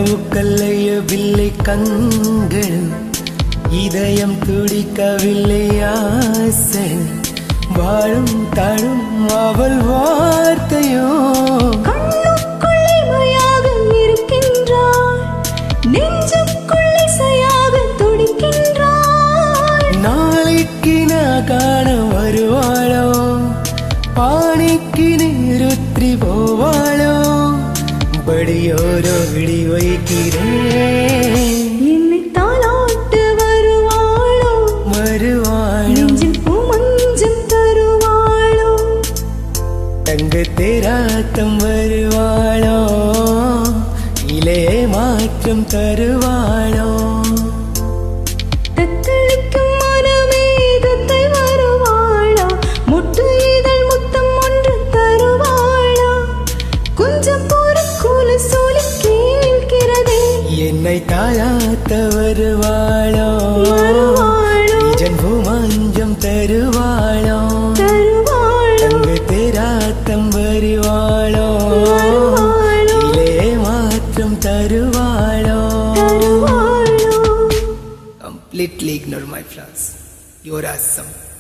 கனவு கல்லையவில்லை கண்கள் இதயம் துடிக்கவில்லை ஆசை வாழும் தழும் அவள் வார்த்தையோ கண்ணுக்குள் இமையாக இருக்கின்றாள் நெஞ்சுக்குள் இசையாக துடிக்கின்றாள் நாளைக்கு நான் காண வருவாளோ பாணிக்கு நிறுத்தி போவாளோ படியோரோ விடி வைக்கிறேன் என்னை தாளாட்டு வருவாளோ வருவாளோ நெஞ்சில் பூமஞ்சம் தருவாளோ தங்க தேராட்டம் வருவாளோ இலே மாற்றம் தருவாளோ தத்தளிக்கும் மனமேகத்தை வருவாளா முட்டு இதழ் முத்தம் ஒன்று தருவாளா கொஞ்சம் பொறுக்குல சொல்லி கேட்கிறதே என்னை தாயாத்த வருவாளோ வருவாளோ நிஜன் பூமாஞ்சம் தருவாளோ தருவாளோ தங்க தேராட்டம் வருவாளோ வருவாளோ இலே மாற்றம் தருவாளோ தருவாளோ completely ignore my flaws. You're awesome.